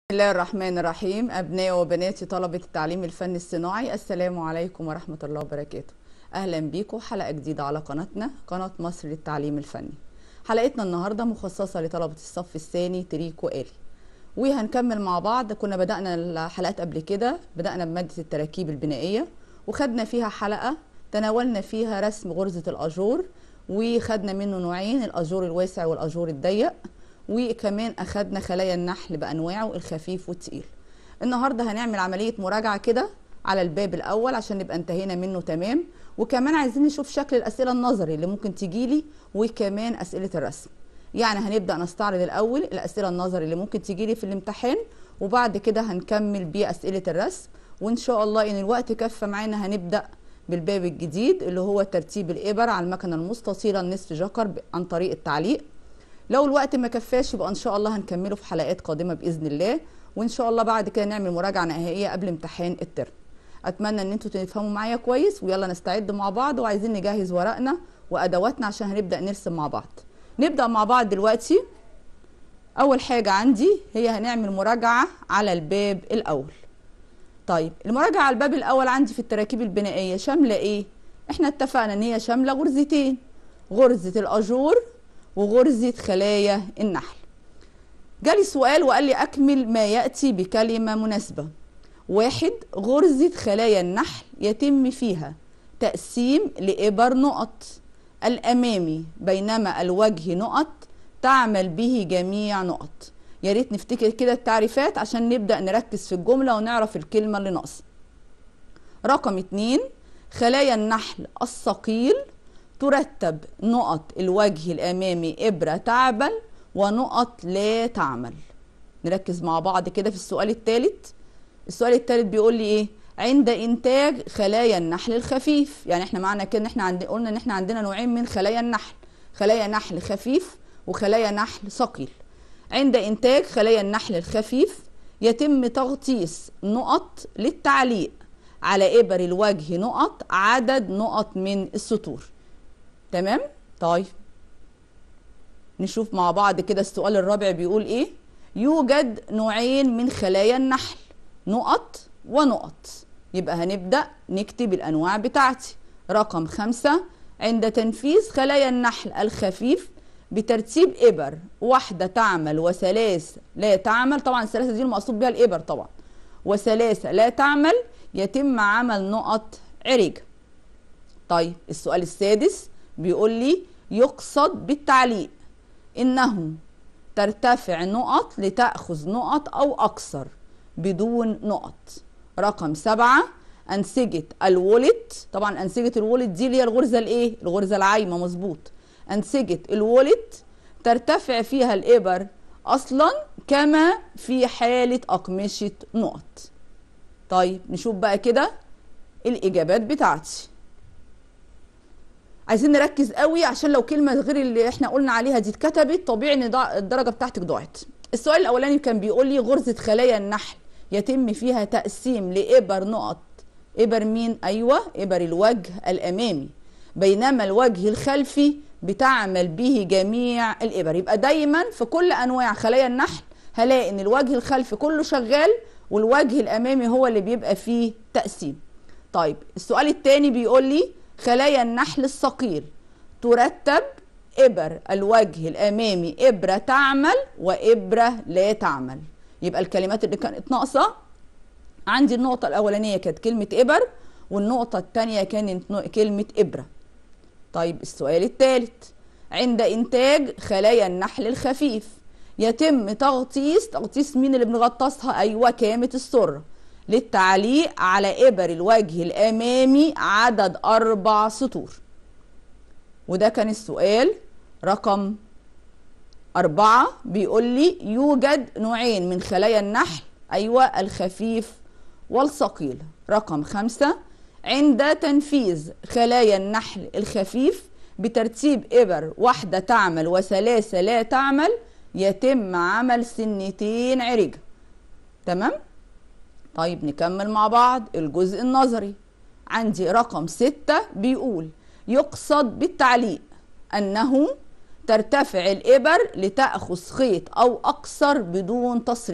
الله الرحمن الرحيم أبنائي وبناتي طلبة التعليم الفني الصناعي السلام عليكم ورحمة الله وبركاته أهلا بيكم حلقة جديدة على قناتنا قناة مصر للتعليم الفني حلقتنا النهاردة مخصصة لطلبة الصف الثاني تريكو آلي وهنكمل مع بعض كنا بدأنا الحلقات قبل كده بدأنا بمادة التراكيب البنائية وخدنا فيها حلقة تناولنا فيها رسم غرزة الأجور وخدنا منه نوعين الأجور الواسع والأجور الضيق وكمان أخدنا خلايا النحل بأنواعه الخفيف والتقيل النهاردة هنعمل عملية مراجعة كده على الباب الأول عشان نبقى انتهينا منه تمام وكمان عايزين نشوف شكل الأسئلة النظري اللي ممكن تجيلي وكمان أسئلة الرسم يعني هنبدأ نستعرض الأول الأسئلة النظري اللي ممكن تجيلي في الامتحان وبعد كده هنكمل بأسئلة الرسم وإن شاء الله إن الوقت كفى معانا هنبدأ بالباب الجديد اللي هو ترتيب الإبر على المكنة المستطيلة النصف جكر عن طريق التعليق لو الوقت ما كفاش يبقى ان شاء الله هنكمله في حلقات قادمه باذن الله وان شاء الله بعد كده نعمل مراجعه نهائيه قبل امتحان الترم اتمنى ان انتوا تفهموا معايا كويس ويلا نستعد مع بعض وعايزين نجهز ورقنا وادواتنا عشان هنبدا نرسم مع بعض نبدا مع بعض دلوقتي اول حاجه عندي هي هنعمل مراجعه على الباب الاول طيب المراجعه على الباب الاول عندي في التراكيب البنائيه شامله ايه احنا اتفقنا ان هي شامله غرزتين غرزه الاجور وغرزة خلايا النحل جالي سؤال وقال لي أكمل ما يأتي بكلمة مناسبة واحد غرزة خلايا النحل يتم فيها تقسيم لإبر نقط الأمامي بينما الوجه نقط تعمل به جميع نقط يا ريت نفتكر كده التعريفات عشان نبدأ نركز في الجملة ونعرف الكلمة اللي ناقصة رقم اتنين خلايا النحل الثقيل ترتب نقط الوجه الأمامي إبرة تعمل ونقط لا تعمل نركز مع بعض كده في السؤال الثالث السؤال الثالث بيقول لي إيه عند إنتاج خلايا النحل الخفيف يعني إحنا معنى كده إن إحنا عند... قلنا إن إحنا عندنا نوعين من خلايا النحل خلايا نحل خفيف وخلايا نحل ثقيل عند إنتاج خلايا النحل الخفيف يتم تغطيس نقط للتعليق على إبر الوجه نقط عدد نقط من السطور تمام طيب نشوف مع بعض كده السؤال الرابع بيقول ايه يوجد نوعين من خلايا النحل نقط ونقط يبقى هنبدأ نكتب الأنواع بتاعتي رقم خمسة عند تنفيذ خلايا النحل الخفيف بترتيب إبر واحدة تعمل وثلاث لا تعمل طبعا الثلاثة دي المقصود بها الإبر طبعا وثلاثة لا تعمل يتم عمل نقط عريجة طيب السؤال السادس بيقول لي يقصد بالتعليق انه ترتفع نقط لتأخذ نقط او اكثر بدون نقط رقم سبعة انسجة الولت طبعا انسجة الولت دي اللي هي الغرزة الايه الغرزة العايمة مظبوط انسجة الولت ترتفع فيها الابر اصلا كما في حالة اقمشة نقط طيب نشوف بقى كده الاجابات بتاعتي عايزين نركز قوي عشان لو كلمه غير اللي احنا قلنا عليها دي اتكتبت طبيعي ان الدرجه بتاعتك ضاعت السؤال الاولاني كان بيقول لي غرزه خلايا النحل يتم فيها تقسيم لابر نقط ابر مين ايوه ابر الوجه الامامي بينما الوجه الخلفي بتعمل به جميع الابر يبقى دايما في كل انواع خلايا النحل هلاقي ان الوجه الخلفي كله شغال والوجه الامامي هو اللي بيبقى فيه تقسيم طيب السؤال الثاني بيقول لي خلايا النحل الثقيل ترتب إبر الوجه الأمامي إبرة تعمل وإبرة لا تعمل يبقى الكلمات اللي كانت ناقصة عندي النقطة الأولانية كانت كلمة إبر والنقطة الثانية كانت كلمة إبرة طيب السؤال الثالث عند إنتاج خلايا النحل الخفيف يتم تغطيس تغطيس مين اللي بنغطسها أيوة كامة السرة للتعليق على إبر الوجه الأمامي عدد أربع سطور وده كان السؤال رقم أربعة بيقول لي يوجد نوعين من خلايا النحل أيوة الخفيف والثقيل رقم خمسة عند تنفيذ خلايا النحل الخفيف بترتيب إبر واحدة تعمل وثلاثة لا تعمل يتم عمل سنتين عرجة تمام؟ طيب نكمل مع بعض الجزء النظري عندي رقم ستة بيقول يقصد بالتعليق أنه ترتفع الإبر لتأخذ خيط أو أقصر بدون تصريف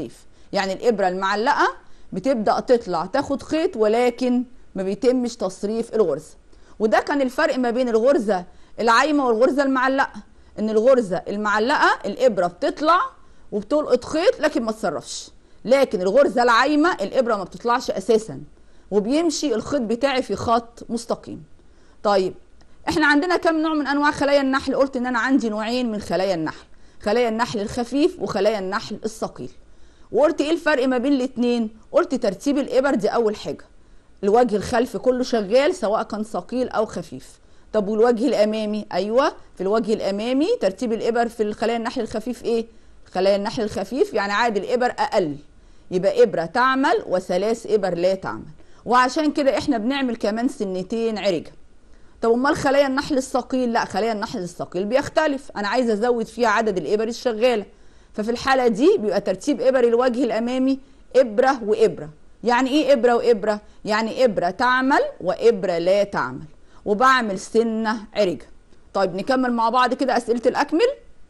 يعني الابره المعلقه بتبدا تطلع تاخد خيط ولكن ما بيتمش تصريف الغرزه وده كان الفرق ما بين الغرزه العايمه والغرزه المعلقه ان الغرزه المعلقه الابره بتطلع وبتلقط خيط لكن ما تصرفش لكن الغرزه العايمه الابره ما بتطلعش اساسا وبيمشي الخيط بتاعي في خط مستقيم طيب احنا عندنا كم نوع من انواع خلايا النحل قلت ان انا عندي نوعين من خلايا النحل خلايا النحل الخفيف وخلايا النحل الثقيل وقلت ايه الفرق ما بين الاثنين قلت ترتيب الابر دي اول حاجه الوجه الخلفي كله شغال سواء كان ثقيل او خفيف طب والوجه الامامي ايوه في الوجه الامامي ترتيب الابر في الخلايا النحل الخفيف ايه خلايا النحل الخفيف يعني عادي الابر اقل يبقى ابره تعمل وثلاث ابر لا تعمل وعشان كده احنا بنعمل كمان سنتين عرجه طب امال خلايا النحل الثقيل لا خلايا النحل الثقيل بيختلف انا عايزه ازود فيها عدد الابر الشغاله ففي الحاله دي بيبقى ترتيب ابر الوجه الامامي ابره وابره يعني ايه ابره وابره يعني ابره تعمل وابره لا تعمل وبعمل سنه عرجه طيب نكمل مع بعض كده اسئله الاكمل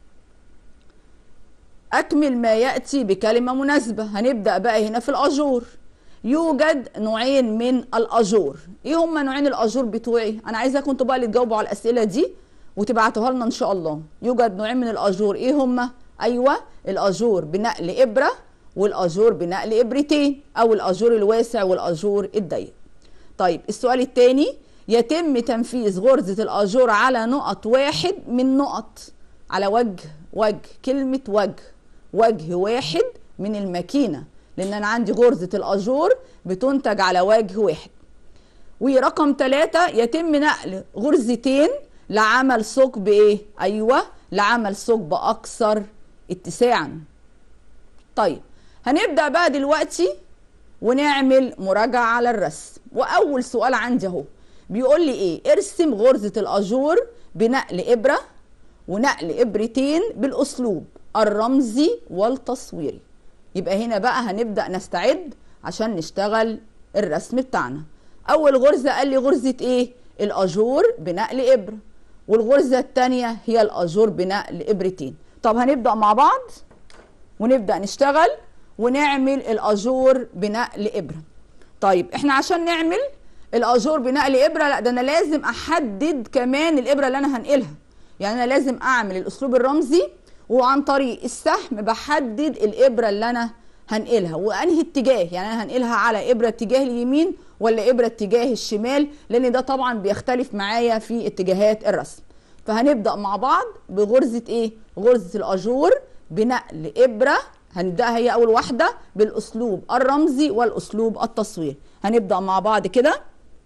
اكمل ما ياتي بكلمه مناسبه هنبدا بقى هنا في الاجور يوجد نوعين من الاجور ايه هما نوعين الاجور بتوعي انا عايزاكم انتوا بقى اللي تجاوبوا على الاسئله دي وتبعتوها لنا ان شاء الله يوجد نوعين من الاجور ايه هما ايوه الاجور بنقل ابره والاجور بنقل ابرتين او الاجور الواسع والاجور الضيق طيب السؤال الثاني يتم تنفيذ غرزه الاجور على نقط واحد من نقط على وجه وجه كلمه وجه وجه واحد من الماكينه لان انا عندي غرزه الاجور بتنتج على وجه واحد ورقم ثلاثة يتم نقل غرزتين لعمل ثقب ايه ايوه لعمل ثقب اكثر اتساعا طيب هنبدا بقى دلوقتي ونعمل مراجعه على الرسم واول سؤال عندي اهو بيقول لي ايه ارسم غرزه الاجور بنقل ابره ونقل ابرتين بالاسلوب الرمزي والتصويري يبقى هنا بقى هنبدا نستعد عشان نشتغل الرسم بتاعنا اول غرزه قال لي غرزه ايه الاجور بنقل ابره والغرزه الثانيه هي الاجور بنقل ابرتين طب هنبدا مع بعض ونبدا نشتغل ونعمل الاجور بنقل ابره طيب احنا عشان نعمل الاجور بنقل ابره لا ده انا لازم احدد كمان الابره اللي انا هنقلها يعني انا لازم اعمل الاسلوب الرمزي وعن طريق السهم بحدد الابره اللي انا هنقلها وانهي اتجاه يعني انا هنقلها على ابره اتجاه اليمين ولا ابره اتجاه الشمال لان ده طبعا بيختلف معايا في اتجاهات الرسم فهنبدا مع بعض بغرزه ايه غرزه الاجور بنقل ابره هنبداها هي اول واحده بالاسلوب الرمزي والاسلوب التصويري هنبدا مع بعض كده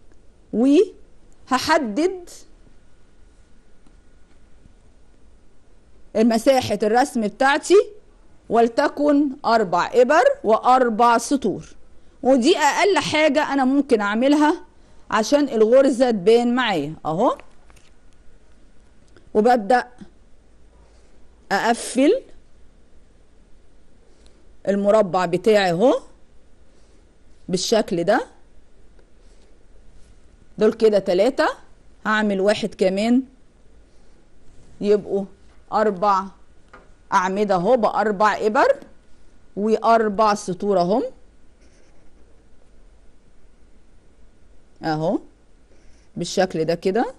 وهحدد مساحه الرسم بتاعتي ولتكن اربع ابر واربع سطور ودي اقل حاجه انا ممكن اعملها عشان الغرزه تبان معايا اهو وببدا اقفل المربع بتاعي اهو بالشكل ده دول كده تلاتة هعمل واحد كمان يبقوا اربع اعمده اهو باربع ابر واربع سطور اهم اهو بالشكل ده كده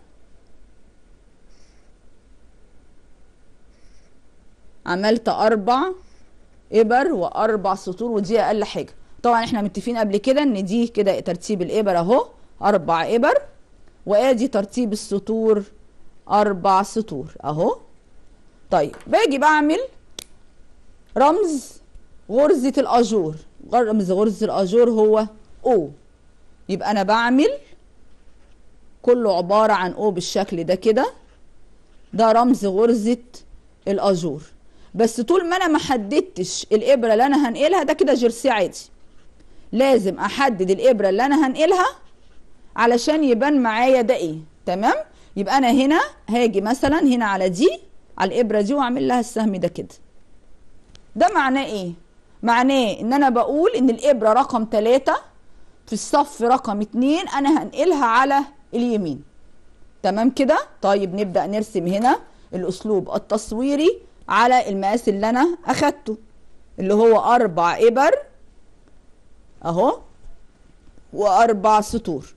عملت اربع ابر واربع سطور ودي اقل حاجه طبعا احنا متفقين قبل كده ان دي كده ترتيب الابر اهو اربع ابر وادي ترتيب السطور اربع سطور اهو طيب باجي بعمل رمز غرزة الأجور رمز غرزة الأجور هو أو يبقى أنا بعمل كله عبارة عن أو بالشكل ده كده ده رمز غرزة الأجور بس طول ما أنا ما حددتش الإبرة اللي أنا هنقلها ده كده جرسي عادي لازم أحدد الإبرة اللي أنا هنقلها علشان يبان معايا ده إيه تمام يبقى أنا هنا هاجي مثلا هنا على دي على الابره دي واعمل لها السهم ده كده ده معناه ايه معناه ان انا بقول ان الابره رقم ثلاثة في الصف رقم اتنين انا هنقلها على اليمين تمام كده طيب نبدا نرسم هنا الاسلوب التصويري على المقاس اللي انا اخدته اللي هو اربع ابر اهو واربع سطور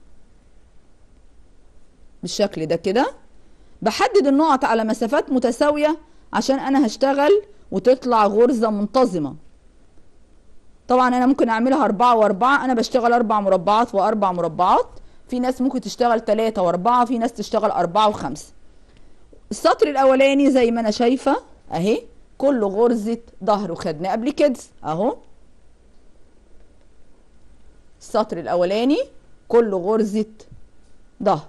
بالشكل ده كده بحدد النقط على مسافات متساوية عشان انا هشتغل وتطلع غرزة منتظمة طبعا انا ممكن اعملها اربعة واربعة انا بشتغل اربع مربعات واربع مربعات في ناس ممكن تشتغل تلاتة واربعة في ناس تشتغل اربعة وخمسة السطر الاولاني زي ما انا شايفة اهي كله غرزة ظهر وخدنا قبل كده اهو السطر الاولاني كله غرزة ظهر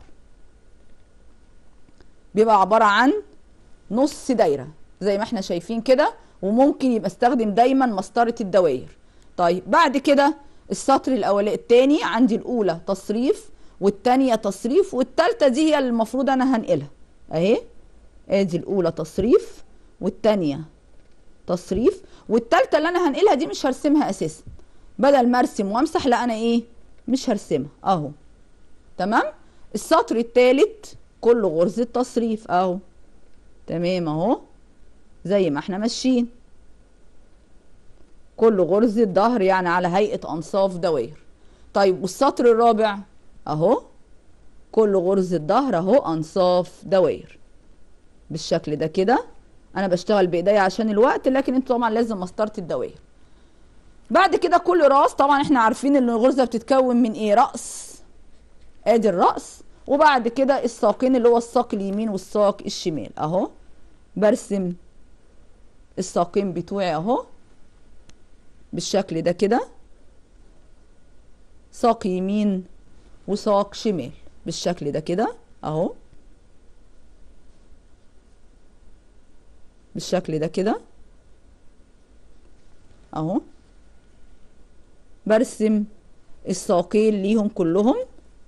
بيبقى عبارة عن نص دايرة زي ما احنا شايفين كده وممكن يبقى استخدم دايما مسطرة الدوائر طيب بعد كده السطر الاولاني التاني عندي الاولى تصريف والتانية تصريف والتالتة دي هي اللي المفروض انا هنقلها اهي ادي الاولى تصريف والتانية تصريف والتالتة اللي انا هنقلها دي مش هرسمها اساسا بدل ما ارسم وامسح لا انا ايه مش هرسمها اهو تمام السطر التالت كله غرزة تصريف اهو تمام اهو زي ما احنا ماشيين كله غرزة ظهر يعني على هيئة انصاف دوائر طيب والسطر الرابع اهو كله غرزة ظهر اهو انصاف دوائر بالشكل ده كده انا بشتغل بايديا عشان الوقت لكن انتوا طبعا لازم مسطره الدوائر بعد كده كل راس طبعا احنا عارفين ان الغرزه بتتكون من ايه راس ادي الراس وبعد كده الساقين اللي هو الساق اليمين والساق الشمال اهو برسم الساقين بتوعي اهو بالشكل ده كده ساق يمين وساق شمال بالشكل ده كده اهو بالشكل ده كده اهو برسم الساقين ليهم كلهم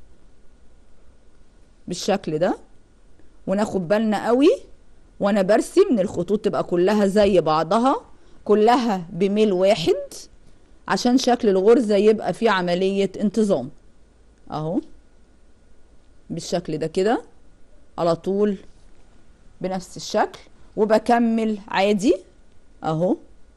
بالشكل ده وناخد بالنا قوي وانا برسم ان الخطوط تبقى كلها زي بعضها كلها بميل واحد عشان شكل الغرزة يبقى فيه عملية انتظام اهو بالشكل ده كده على طول بنفس الشكل وبكمل عادي اهو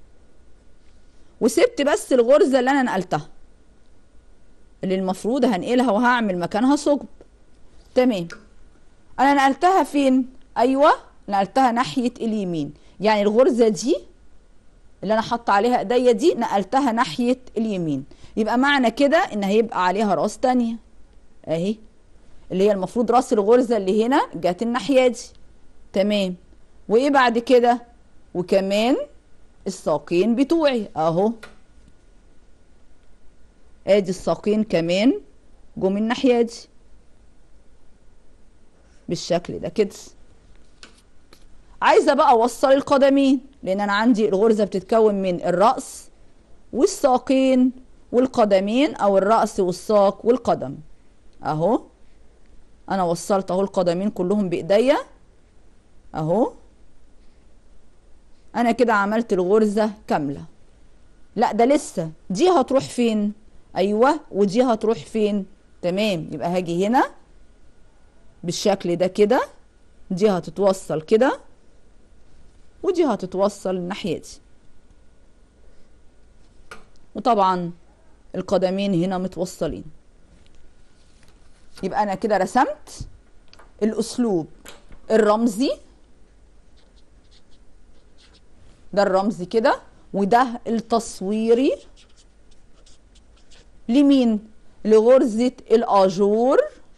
وسبت بس الغرزة اللي انا نقلتها اللي المفروض هنقلها وهعمل مكانها ثقب تمام انا نقلتها فين ايوه نقلتها ناحية اليمين يعني الغرزة دي اللي انا حاطه عليها ايديا دي نقلتها ناحية اليمين يبقى معنى كده ان هيبقى عليها راس تانية اهي اللي هي المفروض راس الغرزة اللي هنا جت الناحية دي تمام وايه بعد كده وكمان الساقين بتوعي اهو ادي الساقين كمان جم الناحيه دي بالشكل ده كده عايزه بقى اوصل القدمين لان انا عندي الغرزه بتتكون من الراس والساقين والقدمين او الراس والساق والقدم اهو انا وصلت اهو القدمين كلهم بايديا اهو انا كده عملت الغرزة كاملة لا ده لسه دي هتروح فين ايوه ودي هتروح فين تمام يبقى هاجي هنا بالشكل ده كده دي هتتوصل كده ودي هتتوصل الناحية دي وطبعا القدمين هنا متوصلين يبقى انا كده رسمت الاسلوب الرمزي ده الرمزي كده وده التصويري لمين لغرزة الآجور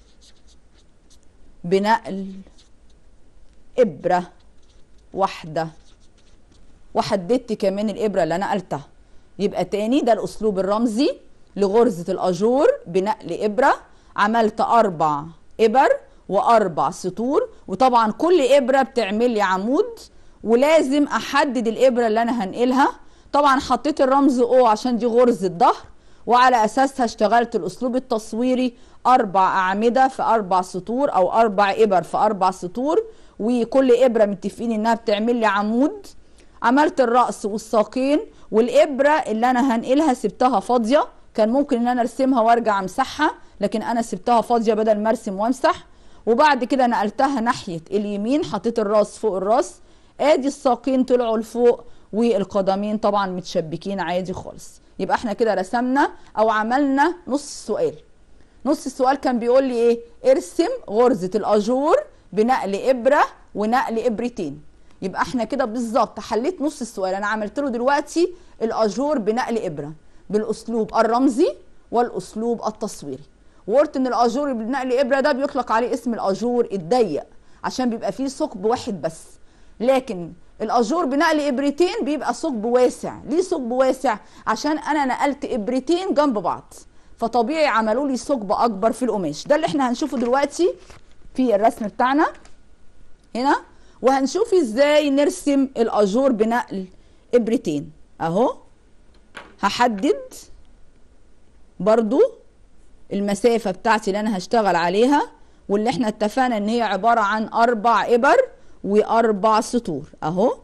بنقل إبرة واحدة وحددت كمان الإبرة اللي أنا نقلتها يبقى تاني ده الأسلوب الرمزي لغرزة الأجور بنقل إبرة عملت أربع إبر وأربع سطور وطبعا كل إبرة بتعمل لي عمود ولازم احدد الابره اللي انا هنقلها طبعا حطيت الرمز او عشان دي غرزه ظهر وعلى اساسها اشتغلت الاسلوب التصويري اربع اعمده في اربع سطور او اربع ابر في اربع سطور وكل ابره متفقين انها بتعمل لي عمود عملت الراس والساقين والابره اللي انا هنقلها سبتها فاضيه كان ممكن ان انا ارسمها وارجع امسحها لكن انا سبتها فاضيه بدل ما ارسم وامسح وبعد كده نقلتها ناحيه اليمين حطيت الراس فوق الراس ادي الساقين طلعوا لفوق والقدمين طبعا متشبكين عادي خالص يبقى احنا كده رسمنا او عملنا نص السؤال نص السؤال كان بيقول لي ايه ارسم غرزة الاجور بنقل ابرة ونقل ابرتين يبقى احنا كده بالظبط حليت نص السؤال انا عملت له دلوقتي الاجور بنقل ابرة بالاسلوب الرمزي والاسلوب التصويري وقلت ان الاجور بنقل ابرة ده بيطلق عليه اسم الاجور الضيق عشان بيبقى فيه ثقب واحد بس لكن الاجور بنقل ابرتين بيبقى ثقب واسع ليه ثقب واسع عشان انا نقلت ابرتين جنب بعض فطبيعي عملوا لي ثقب اكبر في القماش ده اللي احنا هنشوفه دلوقتي في الرسم بتاعنا هنا وهنشوف ازاي نرسم الاجور بنقل ابرتين اهو هحدد برضو المسافة بتاعتي اللي انا هشتغل عليها واللي احنا اتفقنا ان هي عبارة عن اربع ابر واربع سطور اهو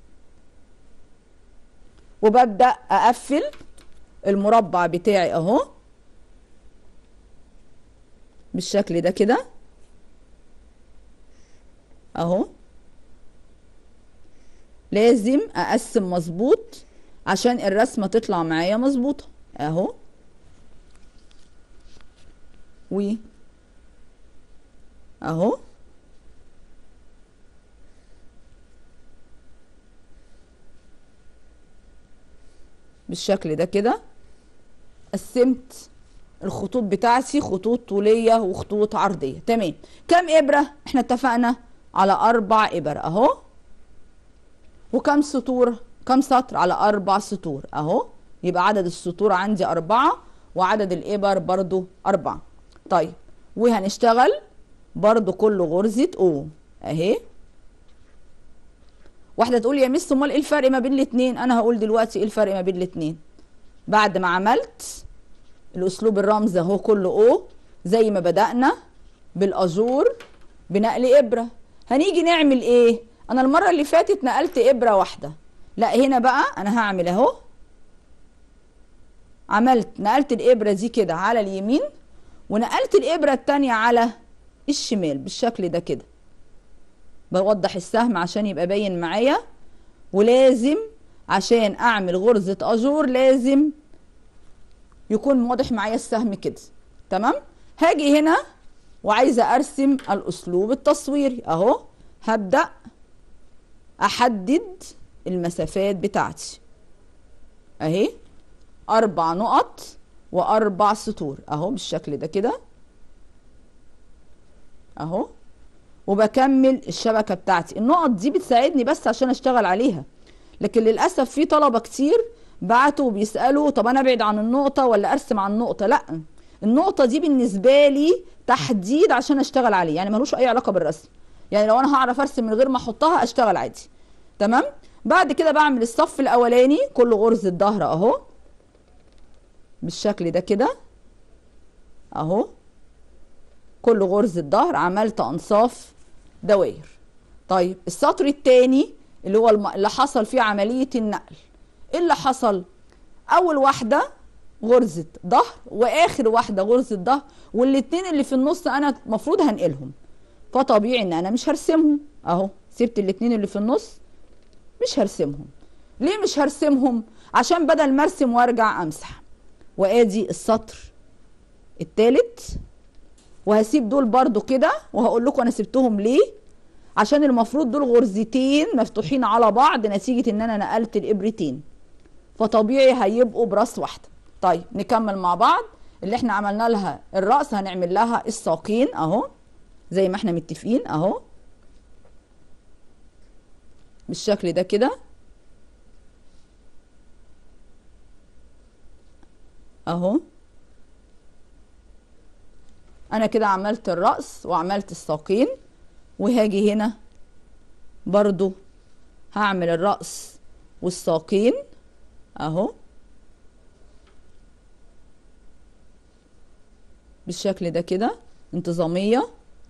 وببدأ اقفل المربع بتاعي اهو بالشكل ده كده اهو لازم اقسم مظبوط عشان الرسمه تطلع معايا مظبوطه اهو و اهو بالشكل ده كده قسمت الخطوط بتاعتي خطوط طولية وخطوط عرضية تمام كم إبرة احنا اتفقنا على أربع إبر أهو وكم سطور كم سطر على أربع سطور أهو يبقى عدد السطور عندي أربعة وعدد الإبر برضو أربعة طيب وهنشتغل برضو كل غرزة أو أهي واحدة تقول يا مس امال ايه الفرق ما بين الاتنين انا هقول دلوقتي ايه الفرق ما بين الاتنين بعد ما عملت الاسلوب الرمز اهو كله او زي ما بدأنا بالاجور بنقل ابرة هنيجي نعمل ايه انا المرة اللي فاتت نقلت ابرة واحدة لا هنا بقى انا هعمل اهو عملت نقلت الابرة دي كده على اليمين ونقلت الابرة التانية على الشمال بالشكل ده كده بوضح السهم عشان يبقى باين معايا ولازم عشان اعمل غرزة اجور لازم يكون واضح معايا السهم كده تمام هاجي هنا وعايزة ارسم الاسلوب التصويري اهو هبدأ احدد المسافات بتاعتي اهي اربع نقط واربع سطور اهو بالشكل ده كده اهو وبكمل الشبكة بتاعتي النقط دي بتساعدني بس عشان اشتغل عليها لكن للأسف في طلبة كتير بعتوا وبيسألوا طب أنا أبعد عن النقطة ولا أرسم عن النقطة لأ النقطة دي بالنسبة لي تحديد عشان أشتغل عليه يعني ملوش أي علاقة بالرسم يعني لو أنا هعرف أرسم من غير ما أحطها أشتغل عادي تمام بعد كده بعمل الصف الأولاني كل غرزة ظهر أهو بالشكل ده كده أهو كل غرزة ظهر عملت أنصاف دوائر طيب السطر التاني اللي هو الم... اللي حصل فيه عملية النقل ايه اللي حصل اول واحدة غرزة ظهر واخر واحدة غرزة ظهر والاتنين اللي في النص انا المفروض هنقلهم فطبيعي ان انا مش هرسمهم اهو سبت الاتنين اللي في النص مش هرسمهم ليه مش هرسمهم عشان بدل ما ارسم وارجع امسح وادي السطر التالت وهسيب دول برضو كده وهقول لكم انا سبتهم ليه عشان المفروض دول غرزتين مفتوحين على بعض نتيجة ان انا نقلت الابرتين فطبيعي هيبقوا براس واحدة طيب نكمل مع بعض اللي احنا عملنا لها الرأس هنعمل لها الساقين اهو زي ما احنا متفقين اهو بالشكل ده كده اهو انا كده عملت الرأس وعملت الساقين وهاجي هنا برضو هعمل الرأس والساقين اهو بالشكل ده كده انتظامية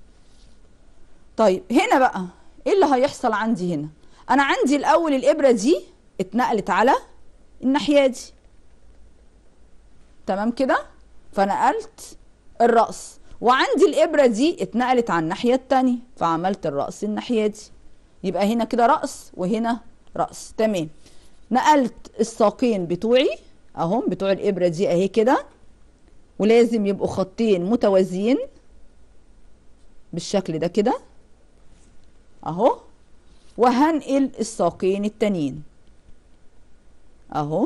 طيب هنا بقى ايه اللي هيحصل عندي هنا انا عندي الاول الابرة دي اتنقلت على الناحية دي تمام كده فنقلت الرأس وعندي الإبرة دي اتنقلت على الناحية التانية فعملت الرأس الناحية دي يبقى هنا كده رأس وهنا رأس تمام نقلت الساقين بتوعي اهم بتوع الابره دي اهي كده ولازم يبقوا خطين متوازيين بالشكل ده كده اهو وهنقل الساقين التانيين اهو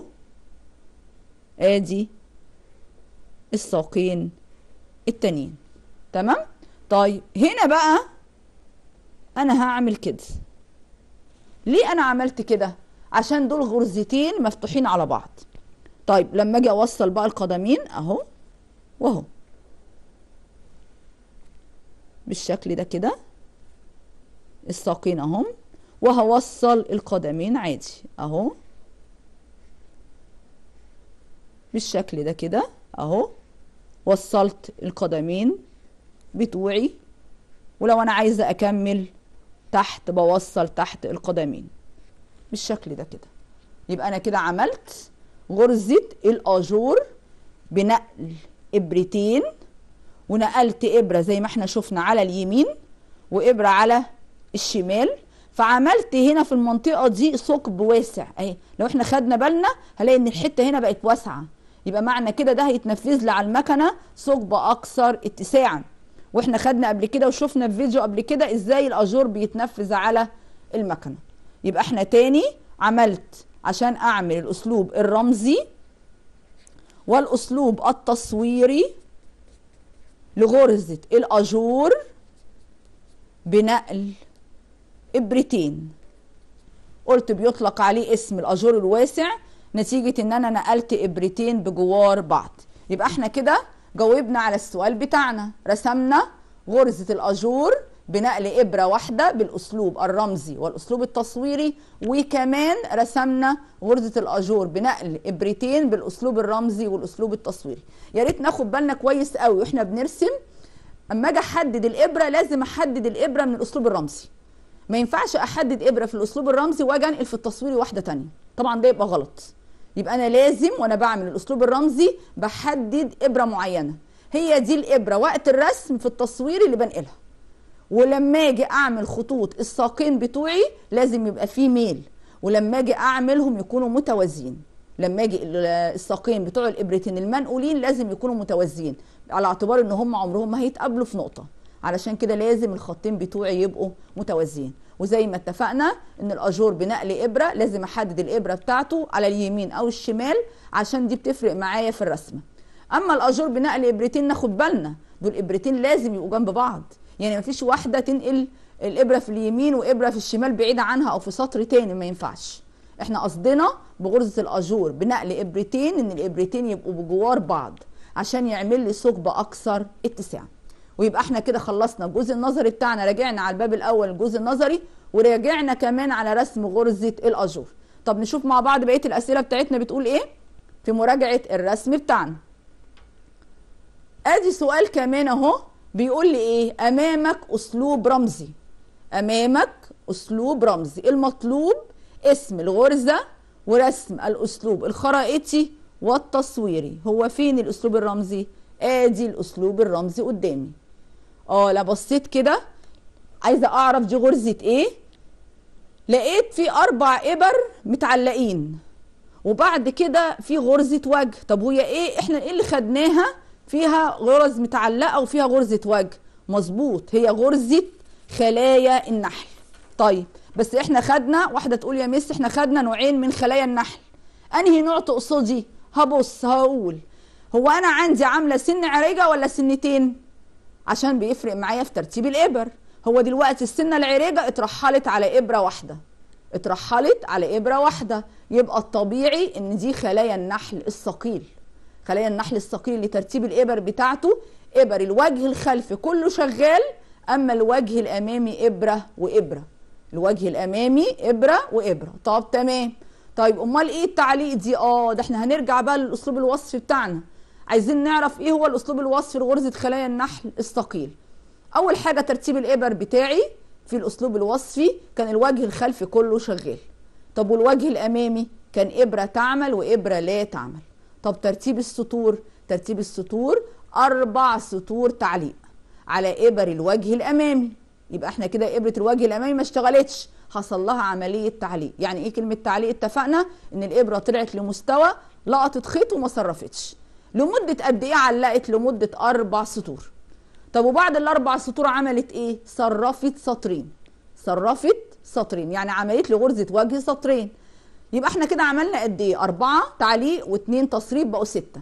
ادي الساقين التانيين تمام طيب هنا بقى انا هعمل كده ليه انا عملت كده عشان دول غرزتين مفتوحين على بعض طيب لما اجي اوصل بقى القدمين اهو واهو بالشكل ده كده الساقين اهم وهوصل القدمين عادي اهو بالشكل ده كده اهو وصلت القدمين بتوعي ولو انا عايزه اكمل تحت بوصل تحت القدمين بالشكل ده كده يبقى انا كده عملت غرزه الاجور بنقل ابرتين ونقلت ابره زي ما احنا شفنا على اليمين وابره على الشمال فعملت هنا في المنطقه دي ثقب واسع اهي لو احنا خدنا بالنا هنلاقي ان الحته هنا بقت واسعه يبقى معنى كده ده هيتنفذ لي على المكنه ثقب اكثر اتساعا واحنا خدنا قبل كده وشفنا في فيديو قبل كده ازاي الاجور بيتنفذ على المكنه يبقى احنا تاني عملت عشان اعمل الاسلوب الرمزي والاسلوب التصويري لغرزه الاجور بنقل ابرتين قلت بيطلق عليه اسم الاجور الواسع نتيجه ان انا نقلت ابرتين بجوار بعض يبقى احنا كده جاوبنا على السؤال بتاعنا رسمنا غرزه الاجور بنقل ابره واحده بالاسلوب الرمزي والاسلوب التصويري وكمان رسمنا غرزه الاجور بنقل ابرتين بالاسلوب الرمزي والاسلوب التصويري يا ريت ناخد بالنا كويس قوي واحنا بنرسم اما اجي احدد الابره لازم احدد الابره من الاسلوب الرمزي ما ينفعش احدد ابره في الاسلوب الرمزي واجي انقل في التصويري واحده تانية طبعا ده يبقى غلط يبقى انا لازم وانا بعمل الاسلوب الرمزي بحدد ابره معينه هي دي الابره وقت الرسم في التصوير اللي بنقلها ولما اجي اعمل خطوط الساقين بتوعي لازم يبقى فيه ميل ولما اجي اعملهم يكونوا متوازيين لما اجي الساقين بتوع الابرتين المنقولين لازم يكونوا متوازيين على اعتبار ان هم عمرهم ما هيتقابلوا في نقطه علشان كده لازم الخطين بتوعي يبقوا متوازيين وزي ما اتفقنا ان الاجور بنقل ابره لازم احدد الابره بتاعته على اليمين او الشمال عشان دي بتفرق معايا في الرسمه اما الاجور بنقل ابرتين ناخد بالنا دول ابرتين لازم يبقوا جنب بعض يعني مفيش واحده تنقل الابره في اليمين وابره في الشمال بعيده عنها او في سطر تاني ما ينفعش احنا قصدنا بغرزه الاجور بنقل ابرتين ان الابرتين يبقوا بجوار بعض عشان يعمل لي ثقب اكثر اتساعا ويبقى احنا كده خلصنا الجزء النظري بتاعنا راجعنا على الباب الاول الجزء النظري وراجعنا كمان على رسم غرزه الاجور طب نشوف مع بعض بقيه الاسئله بتاعتنا بتقول ايه في مراجعه الرسم بتاعنا ادي سؤال كمان اهو بيقول لي ايه امامك اسلوب رمزي امامك اسلوب رمزي المطلوب اسم الغرزه ورسم الاسلوب الخرائطي والتصويري هو فين الاسلوب الرمزي ادي الاسلوب الرمزي قدامي اه لا بصيت كده عايزه اعرف دي غرزه ايه لقيت في اربع ابر متعلقين وبعد كده في غرزه وجه طب وهي ايه احنا ايه اللي خدناها فيها غرز متعلقه وفيها غرزه وجه مظبوط هي غرزه خلايا النحل طيب بس احنا خدنا واحده تقول يا مس احنا خدنا نوعين من خلايا النحل انهي نوع تقصدي هبص هقول هو انا عندي عامله سن عريجه ولا سنتين عشان بيفرق معايا في ترتيب الابر هو دلوقتي السنه العريجه اترحلت على ابره واحده اترحلت على ابره واحده يبقى الطبيعي ان دي خلايا النحل الثقيل خلايا النحل الثقيل لترتيب الابر بتاعته ابر الوجه الخلفي كله شغال اما الوجه الامامي ابره وابره الوجه الامامي ابره وابره طب تمام طيب امال ايه التعليق دي اه ده احنا هنرجع بقى للاسلوب الوصفي بتاعنا عايزين نعرف ايه هو الاسلوب الوصفي لغرزه خلايا النحل الثقيل اول حاجه ترتيب الابر بتاعي في الاسلوب الوصفي كان الوجه الخلفي كله شغال طب والوجه الامامي كان ابره تعمل وابره لا تعمل طب ترتيب السطور ترتيب السطور اربع سطور تعليق على ابر الوجه الامامي يبقى احنا كده ابره الوجه الامامي ما اشتغلتش حصل لها عمليه تعليق يعني ايه كلمه تعليق اتفقنا ان الابره طلعت لمستوى لقطت خيط وما صرفتش لمده قد ايه علقت لمده اربع سطور طب وبعد الاربع سطور عملت ايه صرفت سطرين صرفت سطرين يعني عملت لي غرزه وجه سطرين يبقى احنا كده عملنا قد ايه اربعه تعليق واثنين تصريف بقوا سته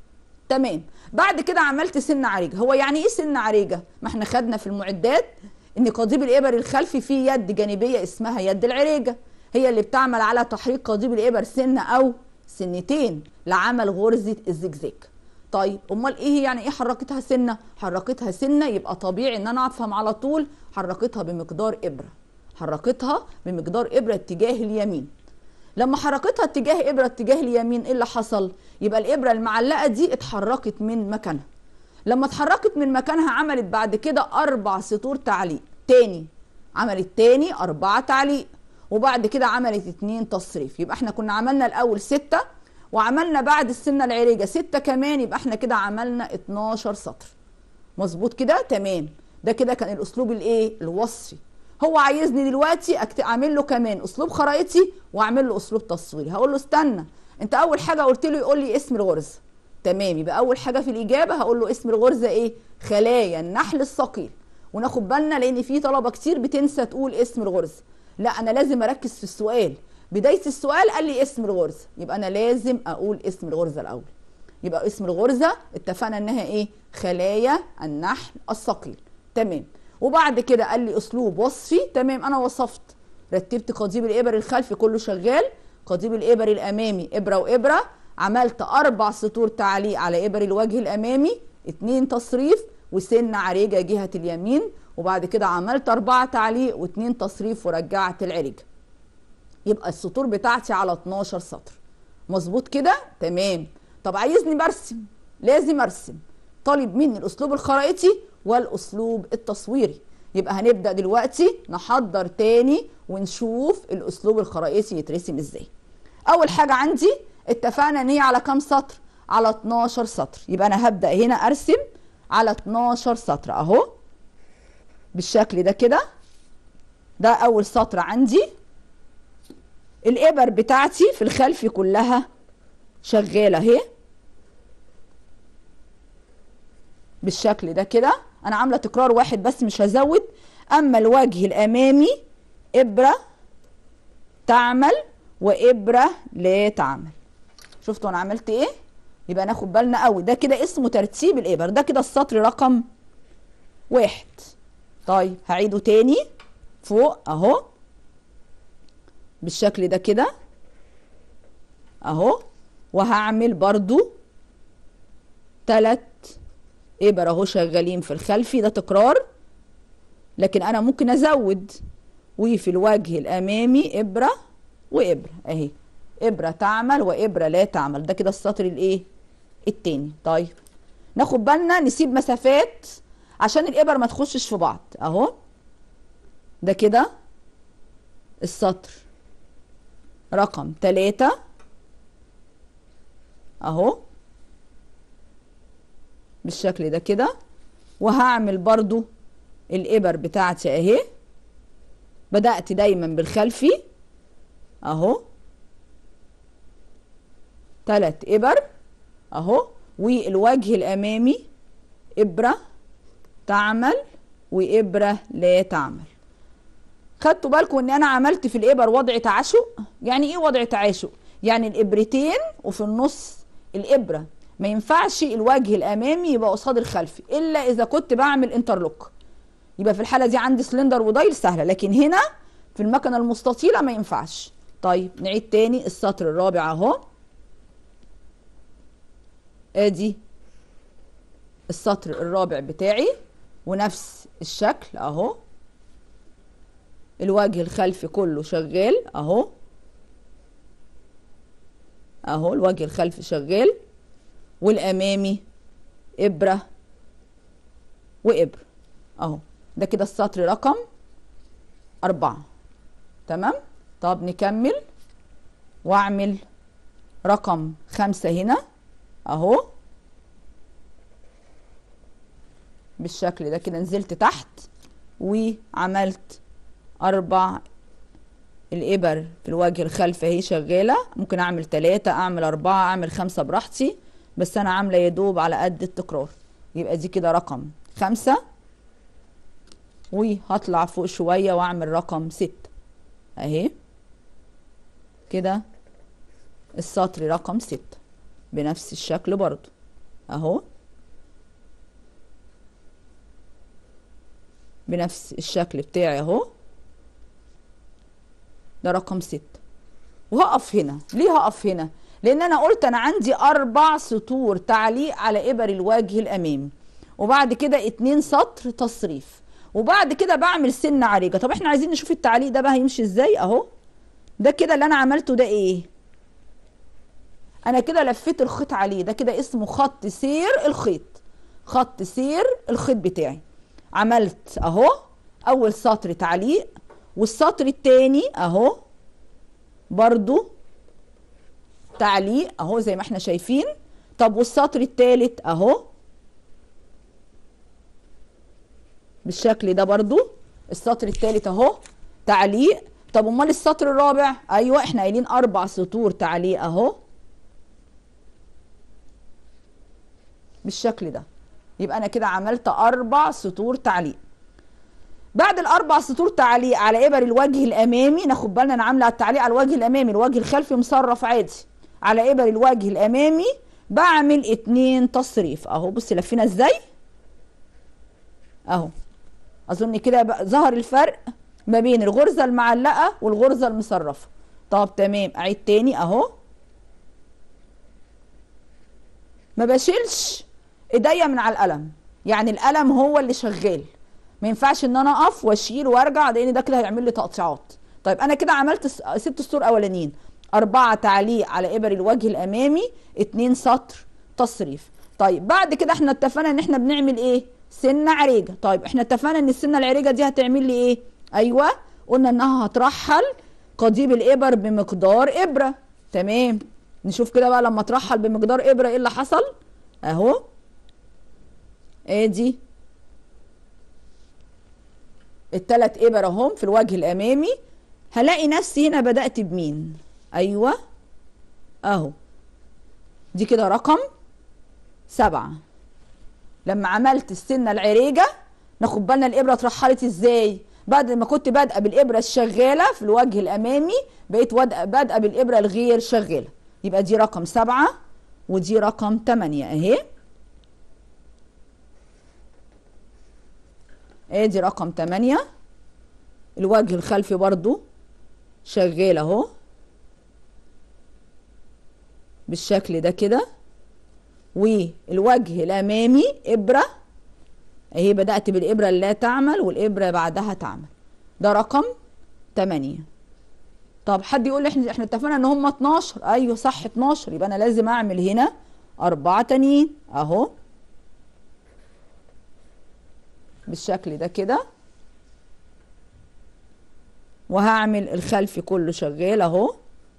تمام بعد كده عملت سن عريجه هو يعني ايه سن عريجه ما احنا خدنا في المعدات ان قضيب الابر الخلفي فيه يد جانبيه اسمها يد العريجه هي اللي بتعمل على تحريك قضيب الابر سنه او سنتين لعمل غرزه الزجزاج طيب امال ايه يعني ايه حركتها سنه حركتها سنه يبقى طبيعي ان انا افهم على طول حركتها بمقدار ابره حركتها بمقدار ابره اتجاه اليمين لما حركتها اتجاه ابره اتجاه اليمين ايه اللي حصل يبقى الابره المعلقه دي اتحركت من مكانها لما اتحركت من مكانها عملت بعد كده اربع سطور تعليق تاني عملت تاني اربعه تعليق وبعد كده عملت اتنين تصريف يبقى احنا كنا عملنا الاول ستة وعملنا بعد السنه العريجه ستة كمان يبقى احنا كده عملنا 12 سطر مظبوط كده تمام ده كده كان الاسلوب الايه الوصفي هو عايزني دلوقتي أكت... اعمل له كمان اسلوب خرايطي واعمل له اسلوب تصويري هقول له استنى انت اول حاجه قلت له يقول لي اسم الغرزه تمام يبقى اول حاجه في الاجابه هقول له اسم الغرزه ايه خلايا النحل الثقيل وناخد بالنا لان في طلبه كتير بتنسى تقول اسم الغرزه لا انا لازم اركز في السؤال بدايه السؤال قال لي اسم الغرزه يبقى انا لازم اقول اسم الغرزه الاول يبقى اسم الغرزه اتفقنا انها ايه خلايا النحل الثقيل تمام وبعد كده قال لي اسلوب وصفي تمام انا وصفت رتبت قضيب الابر الخلفي كله شغال قضيب الابر الامامي ابره وابره عملت اربع سطور تعليق على ابر الوجه الامامي اتنين تصريف وسن عريجه جهه اليمين وبعد كده عملت اربعه تعليق واتنين تصريف ورجعت العريجه يبقى السطور بتاعتي على 12 سطر مظبوط كده تمام طب عايزني برسم لازم ارسم طالب مني الاسلوب الخرائطي والاسلوب التصويري يبقى هنبدا دلوقتي نحضر تاني ونشوف الاسلوب الخرائطي يترسم ازاي اول حاجه عندي اتفقنا ان هي على كام سطر على 12 سطر يبقى انا هبدا هنا ارسم على 12 سطر اهو بالشكل ده كده ده اول سطر عندي الابر بتاعتي في الخلف كلها شغاله اهي بالشكل ده كده انا عامله تكرار واحد بس مش هزود اما الوجه الامامي ابره تعمل وابره لا تعمل شفتوا انا عملت ايه يبقى ناخد بالنا قوي ده كده اسمه ترتيب الابر ده كده السطر رقم واحد طيب هعيده تاني فوق اهو بالشكل ده كده اهو وهعمل برضو تلات ابر اهو شغالين في الخلفي ده تكرار لكن انا ممكن ازود وفي الوجه الامامي ابره وابره اهي ابره تعمل وابره لا تعمل ده كده السطر الايه التاني طيب ناخد بالنا نسيب مسافات عشان الابر ما تخشش في بعض اهو ده كده السطر رقم تلاتة اهو بالشكل ده كده وهعمل برضو الابر بتاعتي اهي بدأت دايما بالخلفي اهو تلات ابر اهو والوجه الامامي ابرة تعمل وابرة لا تعمل خدتوا بالكم ان انا عملت في الابر وضع تعاشق يعني ايه وضع تعاشق يعني الابرتين وفي النص الابره ما ينفعش الوجه الامامي يبقى قصاد الخلفي الا اذا كنت بعمل انترلوك يبقى في الحاله دي عندي سلندر ودايل سهله لكن هنا في المكنه المستطيله ما ينفعش طيب نعيد تاني السطر الرابع اهو ادي السطر الرابع بتاعي ونفس الشكل اهو الوجه الخلفي كله شغال اهو اهو الوجه الخلفي شغال والامامي ابره وابره اهو ده كده السطر رقم أربعة تمام طب نكمل واعمل رقم خمسة هنا اهو بالشكل ده كده نزلت تحت وعملت اربع الإبر في الوجه الخلفي اهي شغالة ممكن أعمل تلاتة أعمل أربعة أعمل خمسة براحتي بس أنا عاملة يدوب على قد التكرار يبقى دي كده رقم خمسة وهطلع فوق شوية وأعمل رقم ستة أهي كده السطر رقم ستة بنفس الشكل برضو أهو بنفس الشكل بتاعي اهو ده رقم ستة وهقف هنا ليه هقف هنا لان انا قلت انا عندي اربع سطور تعليق على ابر الوجه الامامي وبعد كده اتنين سطر تصريف وبعد كده بعمل سن عريجة طب احنا عايزين نشوف التعليق ده بقى هيمشي ازاي اهو ده كده اللي انا عملته ده ايه انا كده لفيت الخيط عليه ده كده اسمه خط سير الخيط خط سير الخيط بتاعي عملت اهو اول سطر تعليق والسطر التاني اهو برضو تعليق اهو زي ما احنا شايفين طب والسطر التالت اهو بالشكل ده برضو السطر التالت اهو تعليق طب امال السطر الرابع ايوه احنا قايلين اربع سطور تعليق اهو بالشكل ده يبقى انا كده عملت اربع سطور تعليق بعد الاربع سطور تعليق على ابر الوجه الامامي ناخد بالنا انا عامله التعليق على الوجه الامامي الوجه الخلفي مصرف عادي على ابر الوجه الامامي بعمل اتنين تصريف اهو بص لفينا ازاي اهو اظن كده بقى ظهر الفرق ما بين الغرزه المعلقه والغرزه المصرفه طب تمام اعيد تاني اهو ما بشيلش ايديا من على القلم يعني القلم هو اللي شغال ما ينفعش ان انا اقف واشيل وارجع لان ده كده هيعمل لي تقطيعات طيب انا كده عملت ست سطور اولانيين أربعة تعليق على إبر الوجه الأمامي اتنين سطر تصريف طيب بعد كده احنا اتفقنا ان احنا بنعمل ايه سنة عريجة طيب احنا اتفقنا ان السنة العريجة دي هتعمل لي ايه ايوه قلنا انها هترحل قضيب الإبر بمقدار إبرة تمام نشوف كده بقى لما ترحل بمقدار إبرة ايه اللي حصل اهو ادي التلات ابر اهم في الوجه الامامي هلاقي نفسي هنا بدأت بمين ايوه اهو دي كده رقم سبعة لما عملت السنة العريجة ناخد بالنا الابرة اترحلت ازاي بعد ما كنت بادئه بالابرة الشغالة في الوجه الامامي بقيت بادئه بالابرة الغير شغالة يبقى دي رقم سبعة ودي رقم تمانية اهي ادي رقم تمانية الوجه الخلفي برضو شغال اهو بالشكل ده كده والوجه الامامي ابرة اهي بدأت بالابرة اللي لا تعمل والابرة بعدها تعمل ده رقم تمانية طب حد يقول لي احنا احنا اتفقنا ان هم 12 ايوه صح 12 يبقى انا لازم اعمل هنا اربعة تانيين اهو بالشكل ده كده وهعمل الخلفي كله شغال اهو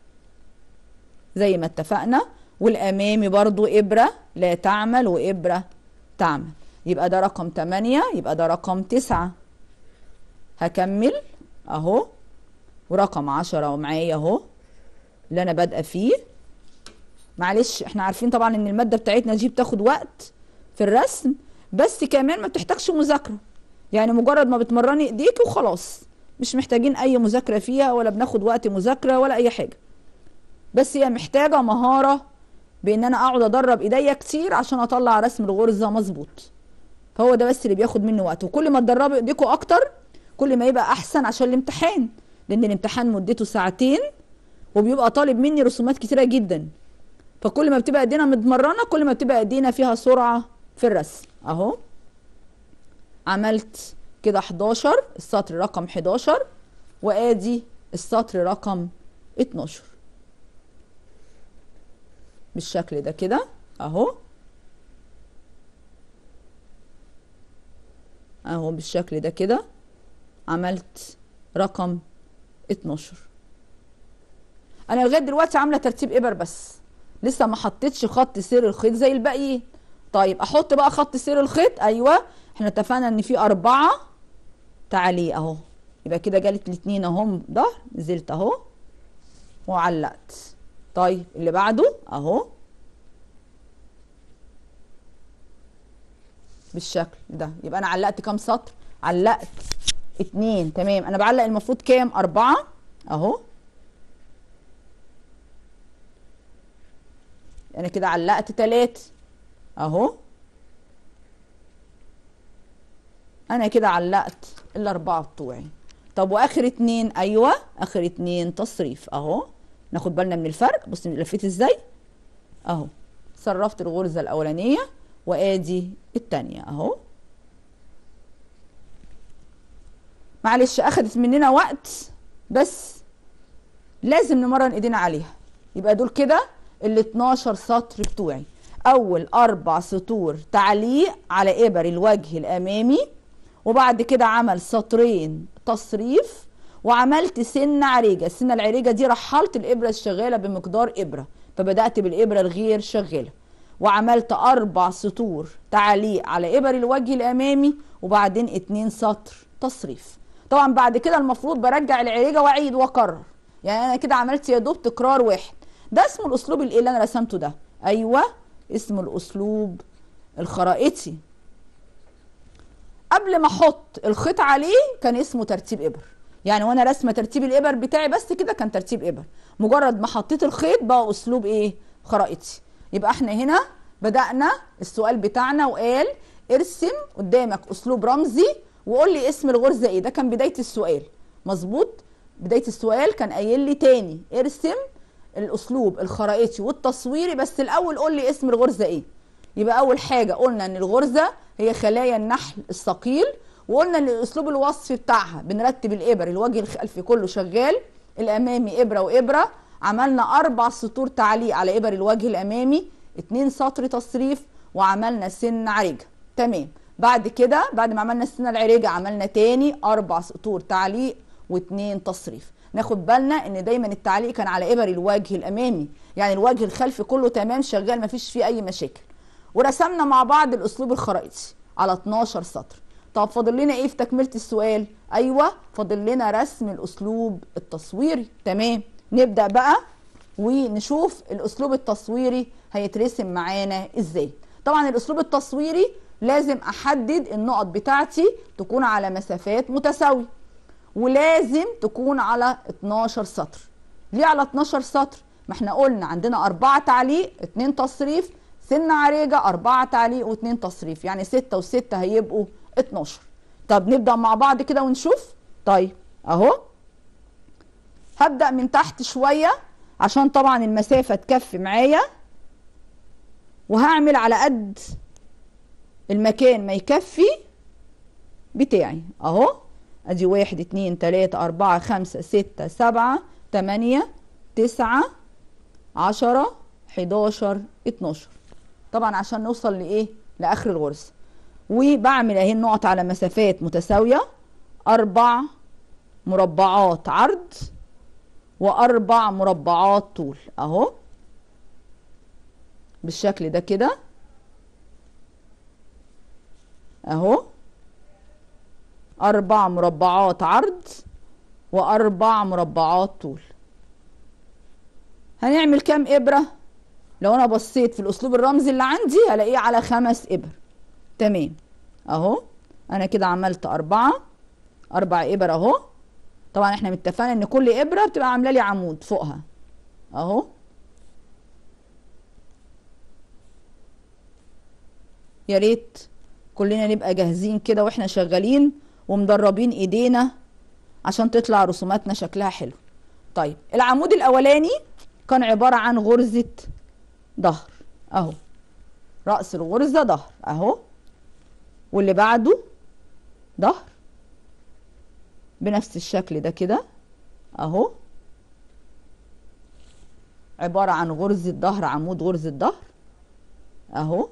زي ما اتفقنا والامامي برضو ابرة لا تعمل وابرة تعمل يبقى ده رقم تمانية يبقى ده رقم تسعة هكمل اهو ورقم عشرة ومعايا اهو اللي انا بادئه فيه معلش احنا عارفين طبعا ان المادة بتاعتنا دي بتاخد وقت في الرسم بس كمان ما بتحتاجش مذاكرة يعني مجرد ما بتمرني ايديك وخلاص مش محتاجين اي مذاكرة فيها ولا بناخد وقت مذاكرة ولا اي حاجة بس هي محتاجة مهارة بان انا اقعد ادرب ايديا كتير عشان اطلع رسم الغرزة مظبوط فهو ده بس اللي بياخد مني وقت وكل ما تدربوا ايديكوا اكتر كل ما يبقى احسن عشان الامتحان لان الامتحان مدته ساعتين وبيبقى طالب مني رسومات كتيرة جدا فكل ما بتبقى ايدينا متمرنة كل ما بتبقى ايدينا فيها سرعة في الرسم اهو عملت كده 11 السطر رقم 11 وادي السطر رقم 12 بالشكل ده كده اهو اهو بالشكل ده كده عملت رقم 12 انا لغايه دلوقتي عامله ترتيب ابر بس لسه ما حطيتش خط سير الخيط زي الباقيين طيب احط بقى خط سير الخيط ايوه احنا اتفقنا ان في اربعة تعالي اهو يبقى كده جالت الاتنين اهم ظهر نزلت اهو وعلقت طيب اللي بعده اهو بالشكل ده يبقى انا علقت كام سطر علقت اتنين تمام انا بعلق المفروض كام اربعة اهو انا كده علقت تلاتة اهو انا كده علقت الاربعة بتوعي طب واخر اتنين ايوه اخر اتنين تصريف اهو ناخد بالنا من الفرق بص لفيت ازاي اهو صرفت الغرزة الاولانية وادي التانية اهو معلش اخدت مننا وقت بس لازم نمرن ايدينا عليها يبقى دول كده ال 12 سطر بتوعي اول اربع سطور تعليق على ابر الوجه الامامي وبعد كده عمل سطرين تصريف وعملت سنة عريجة السنة العريجة دي رحلت الإبرة الشغالة بمقدار إبرة فبدأت بالإبرة الغير شغالة وعملت أربع سطور تعليق على إبر الوجه الأمامي وبعدين اتنين سطر تصريف طبعا بعد كده المفروض برجع العريجة وأعيد وأكرر يعني أنا كده عملت يا دوب تكرار واحد ده اسمه الأسلوب الإيه اللي أنا رسمته ده أيوه اسمه الأسلوب الخرائطي قبل ما احط الخيط عليه كان اسمه ترتيب ابر يعني وانا راسمه ترتيب الابر بتاعي بس كده كان ترتيب ابر مجرد ما حطيت الخيط بقى اسلوب ايه خرائطي يبقى احنا هنا بدانا السؤال بتاعنا وقال ارسم قدامك اسلوب رمزي وقول لي اسم الغرزه ايه ده كان بدايه السؤال مظبوط بدايه السؤال كان قايل لي تاني ارسم الاسلوب الخرائطي والتصويري بس الاول قول لي اسم الغرزه ايه يبقى اول حاجه قلنا ان الغرزه هي خلايا النحل الثقيل وقلنا ان الاسلوب الوصفي بتاعها بنرتب الابر الوجه الخلفي كله شغال الامامي ابره وابره عملنا اربع سطور تعليق على ابر الوجه الامامي اتنين سطر تصريف وعملنا سن عريجه تمام بعد كده بعد ما عملنا السنه العريجه عملنا تاني اربع سطور تعليق واتنين تصريف ناخد بالنا ان دايما التعليق كان على ابر الوجه الامامي يعني الوجه الخلفي كله تمام شغال مفيش فيه اي مشاكل ورسمنا مع بعض الاسلوب الخرائطي على 12 سطر طب فاضل لنا ايه في تكمله السؤال ايوه فاضل لنا رسم الاسلوب التصويري تمام نبدا بقى ونشوف الاسلوب التصويري هيترسم معانا ازاي طبعا الاسلوب التصويري لازم احدد النقط بتاعتي تكون على مسافات متساويه ولازم تكون على 12 سطر ليه على 12 سطر ما احنا قلنا عندنا أربعة تعليق اتنين تصريف سن عريجة أربعة تعليق واتنين تصريف يعني ستة وستة هيبقوا 12 طب نبدأ مع بعض كده ونشوف طيب أهو هبدأ من تحت شوية عشان طبعا المسافة تكفي معايا وهعمل على قد المكان ما يكفي بتاعي اهو ادي واحد اتنين تلاتة اربعة خمسة ستة سبعة تمانية تسعة عشرة حداشر اتناشر طبعا عشان نوصل لايه لاخر الغرزة وبعمل اهي النقط على مسافات متساوية اربع مربعات عرض واربع مربعات طول اهو بالشكل ده كده اهو اربع مربعات عرض واربع مربعات طول هنعمل كام ابرة لو انا بصيت في الاسلوب الرمزي اللي عندي هلاقيه على خمس ابر تمام اهو انا كده عملت اربعة اربع ابر اهو طبعا احنا متفقين ان كل ابرة بتبقى عاملة لي عمود فوقها اهو يا ريت كلنا نبقى جاهزين كده واحنا شغالين ومدربين ايدينا عشان تطلع رسوماتنا شكلها حلو طيب العمود الاولاني كان عبارة عن غرزة ظهر اهو رأس الغرزة ظهر اهو واللي بعده ظهر بنفس الشكل ده كده اهو عبارة عن غرزة ظهر عمود غرزة ظهر اهو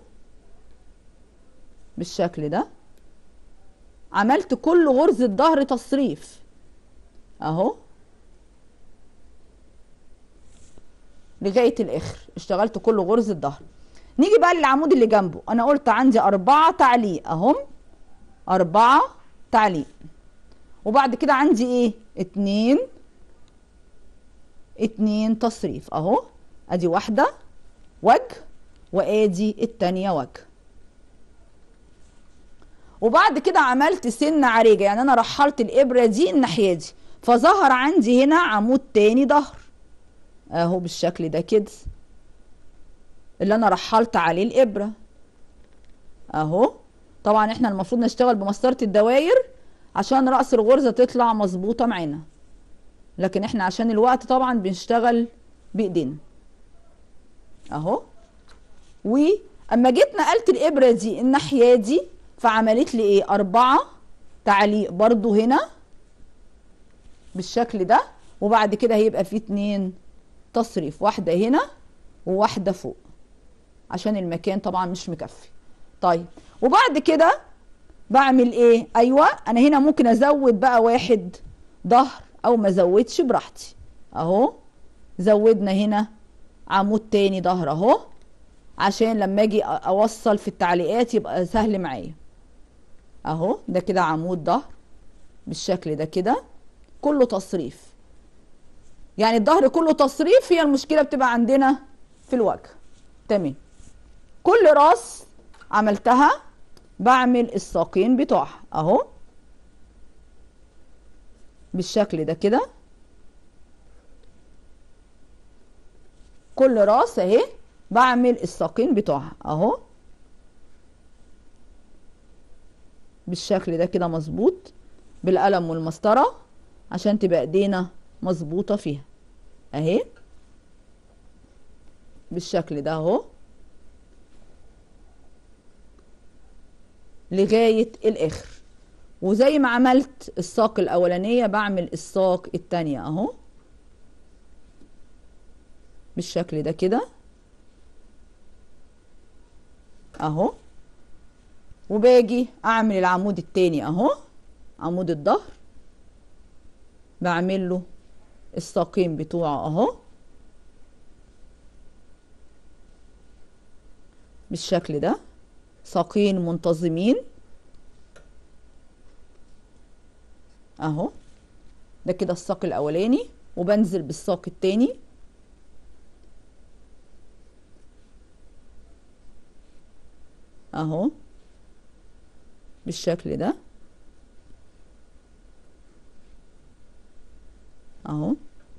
بالشكل ده عملت كل غرزة ظهر تصريف اهو لغاية الاخر اشتغلت كل غرزة ظهر نيجي بقى للعمود اللي جنبه انا قلت عندي اربعة تعليق اهم اربعة تعليق وبعد كده عندي ايه اتنين اتنين تصريف اهو ادي واحدة وجه وادي التانية وجه وبعد كده عملت سن عريجة يعني انا رحلت الابرة دي الناحية دي فظهر عندي هنا عمود تاني ظهر اهو بالشكل ده كده اللي انا رحلت عليه الابرة اهو طبعا احنا المفروض نشتغل بمسطرة الدواير عشان رأس الغرزة تطلع مظبوطة معانا لكن احنا عشان الوقت طبعا بنشتغل بايدينا اهو واما جيت نقلت الابرة دي الناحية دي فعملت لي ايه اربعة تعليق برضو هنا بالشكل ده وبعد كده هيبقى في اتنين تصريف واحدة هنا وواحدة فوق عشان المكان طبعا مش مكفي طيب وبعد كده بعمل ايه ايوه انا هنا ممكن ازود بقى واحد ظهر او ما ازودش براحتي اهو زودنا هنا عمود تاني ظهر اهو عشان لما اجي اوصل في التعليقات يبقى سهل معايا اهو ده كده عمود ظهر بالشكل ده كده كله تصريف يعني الظهر كله تصريف هي المشكله بتبقى عندنا في الوجه تمام كل راس عملتها بعمل الساقين بتوعها اهو بالشكل ده كده كل راس اهي بعمل الساقين بتوعها اهو بالشكل ده كده مظبوط بالقلم والمسطره عشان تبقى ايدينا مظبوطه فيها اهي بالشكل ده اهو لغايه الاخر وزي ما عملت الساق الاولانيه بعمل الساق التانية اهو بالشكل ده كده اهو وباجي اعمل العمود التاني اهو عمود الظهر بعمل له الساقين بتوعه اهو بالشكل ده ساقين منتظمين اهو ده كده الساق الاولاني وبنزل بالساق التاني اهو بالشكل ده اهو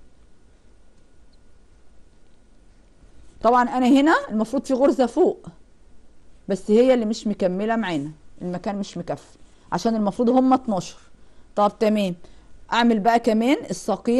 طبعا انا هنا المفروض في غرزة فوق بس هي اللي مش مكملة معانا المكان مش مكفي عشان المفروض هم 12 طب تمام اعمل بقى كمان الساقين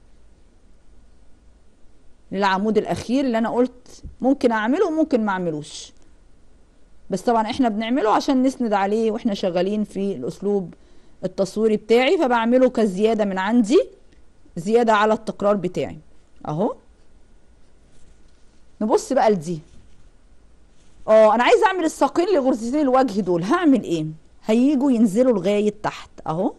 للعمود الاخير اللي انا قلت ممكن اعمله وممكن ما اعملوش بس طبعا احنا بنعمله عشان نسند عليه واحنا شغالين في الاسلوب التصويري بتاعي فبعمله كزيادة من عندي زيادة على التكرار بتاعي اهو نبص بقى لدي اه انا عايزه اعمل الساقين لغرزتين الوجه دول هعمل ايه هيجوا ينزلوا لغايه تحت اهو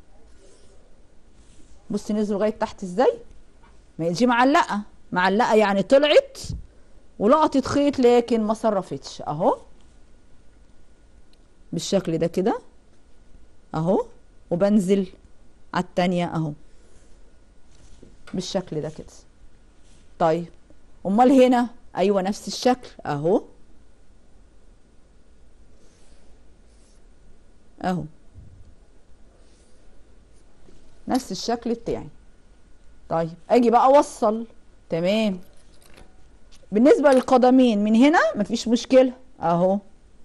بصي نزلوا لغايه تحت ازاي ما هي دي معلقه معلقه يعني طلعت ولقطت خيط لكن ما صرفتش اهو بالشكل ده كده اهو وبنزل على التانية اهو بالشكل ده كده طيب امال هنا ايوه نفس الشكل اهو اهو نفس الشكل بتاعي طيب اجي بقى اوصل تمام بالنسبه للقدمين من هنا مفيش مشكله اهو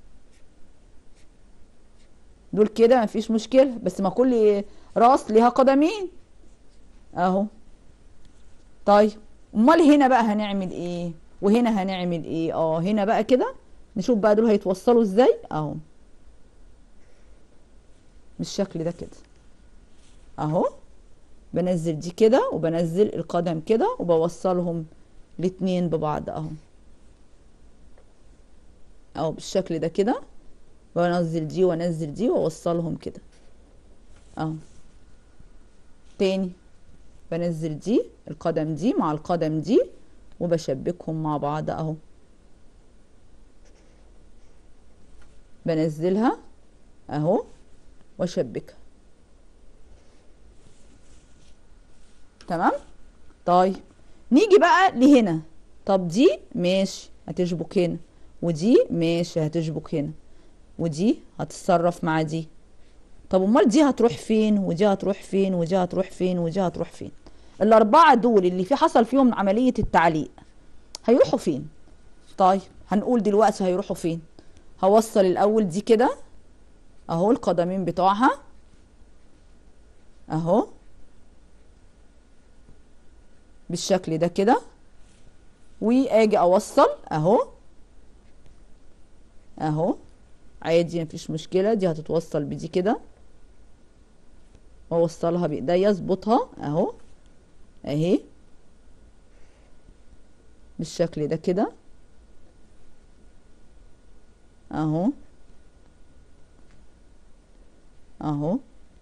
دول كده مفيش مشكله بس ما كل راس ليها قدمين اهو طيب امال هنا بقى هنعمل ايه وهنا هنعمل ايه اه هنا بقى كده نشوف بقى دول هيتوصلوا ازاي اهو بالشكل ده كده اهو بنزل دي كده وبنزل القدم كده وبوصلهم الاتنين ببعض اهو اهو بالشكل ده كده بنزل دي وانزل دي واوصلهم كده اهو تاني بنزل دي القدم دي مع القدم دي وبشبكهم مع بعض اهو بنزلها اهو واشبكها تمام طيب نيجي بقى لهنا طب دي ماشي هتشبك هنا ودي ماشي هتشبك هنا ودي هتتصرف مع دي طب امال دي هتروح فين ودي هتروح فين ودي هتروح فين ودي هتروح فين الاربعه دول اللي في حصل فيهم عمليه التعليق هيروحوا فين طيب هنقول دلوقتي هيروحوا فين هوصل الاول دي كده اهو القدمين بتوعها اهو بالشكل ده كده واجي اوصل اهو اهو عادي مفيش مشكله دي هتتوصل بدي كده واوصلها بايديا اظبطها اهو اهي بالشكل ده كده اهو اهو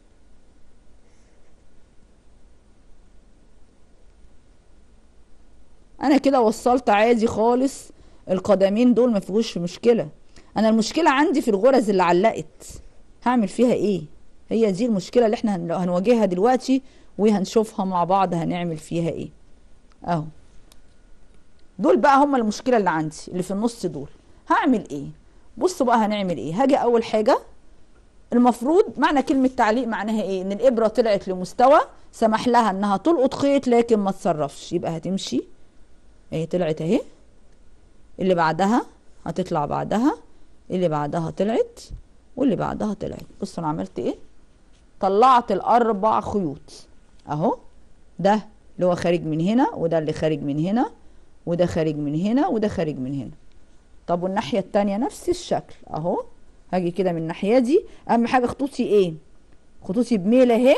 انا كده وصلت عادي خالص القدمين دول ما فيهوش مشكله انا المشكله عندي في الغرز اللي علقت هعمل فيها ايه هي دي المشكله اللي احنا هن- هنواجهها دلوقتي وهنشوفها مع بعض هنعمل فيها ايه اهو دول بقى هم المشكله اللي عندي اللي في النص دول هعمل ايه بصوا بقى هنعمل ايه هاجي اول حاجه المفروض معنى كلمة تعليق معناها ايه؟ ان الابرة طلعت لمستوى سمح لها انها تلقط خيط لكن ما تصرفش يبقى هتمشي اهي طلعت اهي اللي بعدها هتطلع بعدها اللي بعدها طلعت واللي بعدها طلعت بصوا انا عملت ايه؟ طلعت الاربع خيوط اهو ده اللي هو خارج من هنا وده اللي خارج من هنا وده خارج من هنا وده خارج من هنا طب والناحية التانية نفس الشكل اهو هاجي كده من الناحية دي اهم حاجة خطوطي ايه خطوطي بميل اهي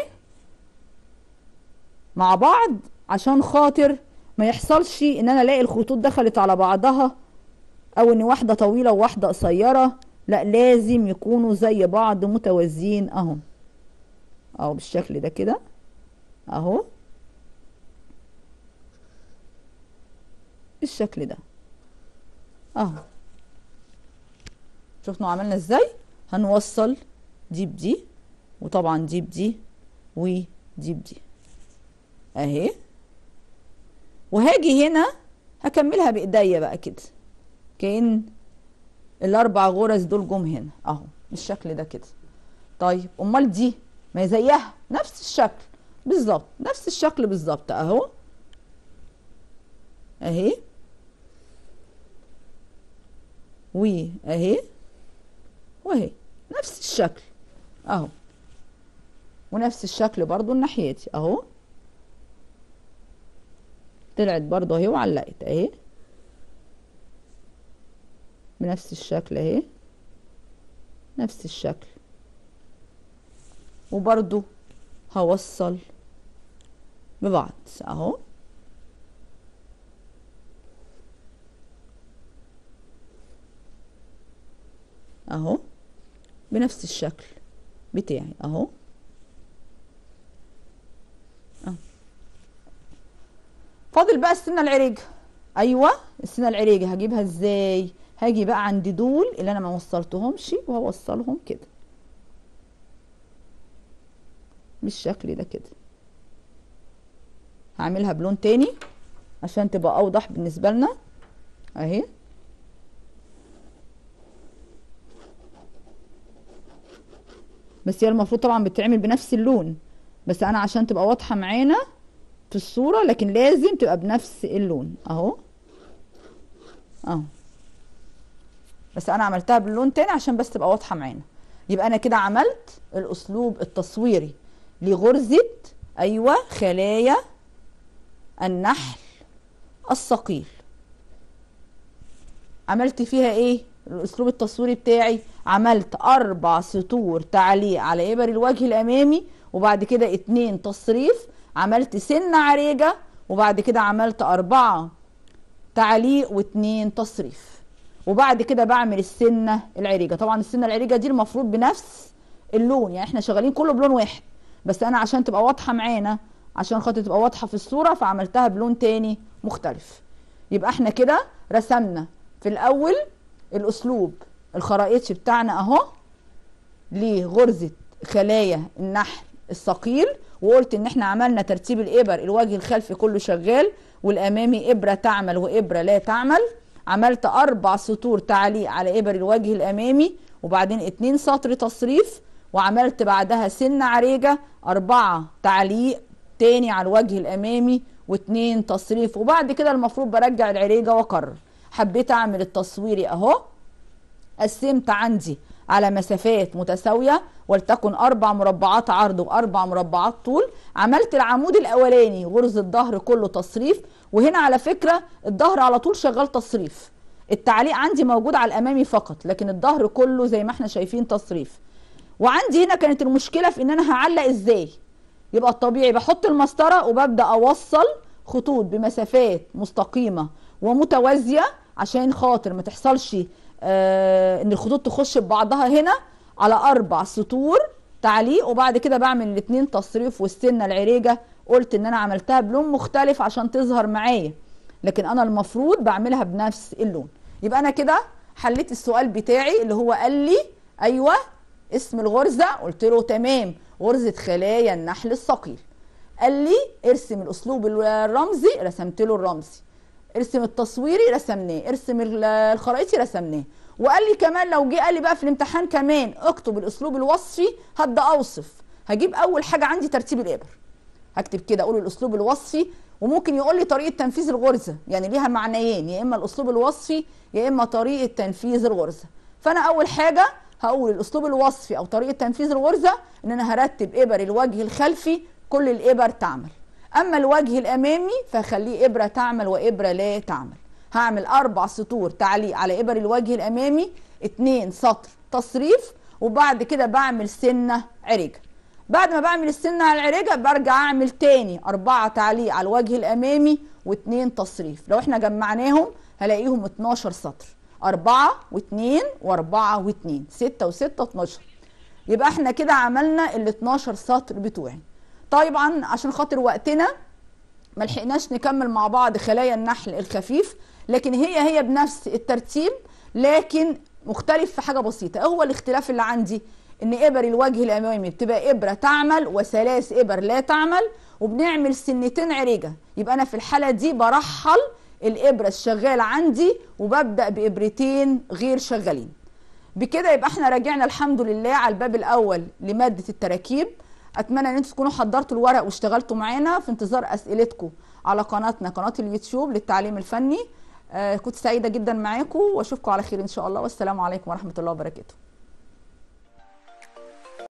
مع بعض عشان خاطر ما يحصلش ان انا الاقي الخطوط دخلت على بعضها او ان واحدة طويلة وواحدة قصيرة لا لازم يكونوا زي بعض متوازيين اهو اهو بالشكل ده كده اهو بالشكل ده اهو شفنا عملنا ازاي هنوصل دي بدي وطبعا دي بدي ودي بدي اهي وهاجي هنا هكملها بايديا بقى كده كأن الاربع غرز دول جم هنا اهو بالشكل ده كده طيب امال دي ما هي زيها نفس الشكل بالظبط نفس الشكل بالظبط اهو اهي واهي واهي نفس الشكل اهو ونفس الشكل برضو الناحية دي اهو طلعت برضو اهي وعلقت اهي بنفس الشكل اهي نفس الشكل وبرضو هوصل ببعض اهو اهو بنفس الشكل بتاعي اهو أهو. فاضل بقى السنه العريجه ايوه السنه العريجه هجيبها ازاي هاجي بقى عند دول اللي انا ما وصلتهمش وهوصلهم كده بالشكل ده كده هعملها بلون تاني عشان تبقى اوضح بالنسبه لنا اهي بس هي المفروض طبعا بتتعمل بنفس اللون بس انا عشان تبقى واضحه معانا في الصوره لكن لازم تبقى بنفس اللون اهو اهو بس انا عملتها باللون تاني عشان بس تبقى واضحه معانا يبقى انا كده عملت الاسلوب التصويري لغرزه ايوه خلايا النحل الثقيل عملت فيها ايه الاسلوب التصويري بتاعي عملت اربع سطور تعليق على ابر الوجه الامامي وبعد كده اتنين تصريف عملت سنة عريجة وبعد كده عملت اربعة تعليق واتنين تصريف وبعد كده بعمل السنة العريجة طبعا السنة العريجة دي المفروض بنفس اللون يعني احنا شغالين كله بلون واحد بس انا عشان تبقى واضحة معانا عشان خاطر تبقى واضحة في الصورة فعملتها بلون تاني مختلف يبقى احنا كده رسمنا في الاول الاسلوب الخرائطي بتاعنا اهو لغرزة خلايا النحل الثقيل وقلت ان احنا عملنا ترتيب الابر الوجه الخلفي كله شغال والامامي ابره تعمل وابره لا تعمل عملت اربع سطور تعليق على ابر الوجه الامامي وبعدين اتنين سطر تصريف وعملت بعدها سنة عريجة أربعة تعليق تاني على الوجه الأمامي واتنين تصريف وبعد كده المفروض برجع العريجة وأكرر حبيت أعمل التصويري أهو قسمت عندي على مسافات متساوية ولتكن أربع مربعات عرض وأربع مربعات طول عملت العمود الأولاني غرز الظهر كله تصريف وهنا على فكرة الظهر على طول شغال تصريف التعليق عندي موجود على الأمامي فقط لكن الظهر كله زي ما احنا شايفين تصريف وعندي هنا كانت المشكلة في إن أنا هعلق إزاي يبقى الطبيعي بحط المسطرة وببدأ أوصل خطوط بمسافات مستقيمة ومتوازية عشان خاطر ما تحصلش آه ان الخطوط تخش ببعضها هنا على اربع سطور تعليق وبعد كده بعمل الاتنين تصريف والسنه العريجه قلت ان انا عملتها بلون مختلف عشان تظهر معايا لكن انا المفروض بعملها بنفس اللون يبقى انا كده حليت السؤال بتاعي اللي هو قال لي ايوه اسم الغرزه قلت له تمام غرزه خلايا النحل الثقيل قال لي ارسم الاسلوب الرمزي رسمت له الرمزي ارسم التصويري رسمناه ارسم الخرائطي رسمناه وقال لي كمان لو جه قال لي بقى في الامتحان كمان اكتب الاسلوب الوصفي هبدا اوصف هجيب اول حاجه عندي ترتيب الابر هكتب كده اقول الاسلوب الوصفي وممكن يقول لي طريقه تنفيذ الغرزه يعني ليها معنيين يا اما الاسلوب الوصفي يا اما طريقه تنفيذ الغرزه فانا اول حاجه هقول الاسلوب الوصفي او طريقه تنفيذ الغرزه ان انا هرتب ابر الوجه الخلفي كل الابر تعمل اما الوجه الامامي فخليه ابره تعمل وابره لا تعمل هعمل اربع سطور تعليق على ابر الوجه الامامي اتنين سطر تصريف وبعد كده بعمل سنه عريجه بعد ما بعمل السنه على العريجه برجع اعمل تاني اربعه تعليق على الوجه الامامي واتنين تصريف لو احنا جمعناهم هلاقيهم 12 سطر أربعة واتنين وأربعة واتنين ستة وستة 12 يبقى احنا كده عملنا ال 12 سطر بتوعي طبعا عشان خاطر وقتنا ما لحقناش نكمل مع بعض خلايا النحل الخفيف لكن هي هي بنفس الترتيب لكن مختلف في حاجه بسيطه هو الاختلاف اللي عندي ان ابر الوجه الامامي بتبقى ابره تعمل وثلاث ابر لا تعمل وبنعمل سنتين عريجه يبقى انا في الحاله دي برحل الابره الشغاله عندي وببدا بابرتين غير شغالين بكده يبقى احنا راجعنا الحمد لله على الباب الاول لماده التراكيب اتمنى ان انتم تكونوا حضرتوا الورق واشتغلتوا معانا في انتظار اسئلتكم على قناتنا قناه اليوتيوب للتعليم الفني آه كنت سعيده جدا معاكم واشوفكم على خير ان شاء الله والسلام عليكم ورحمه الله وبركاته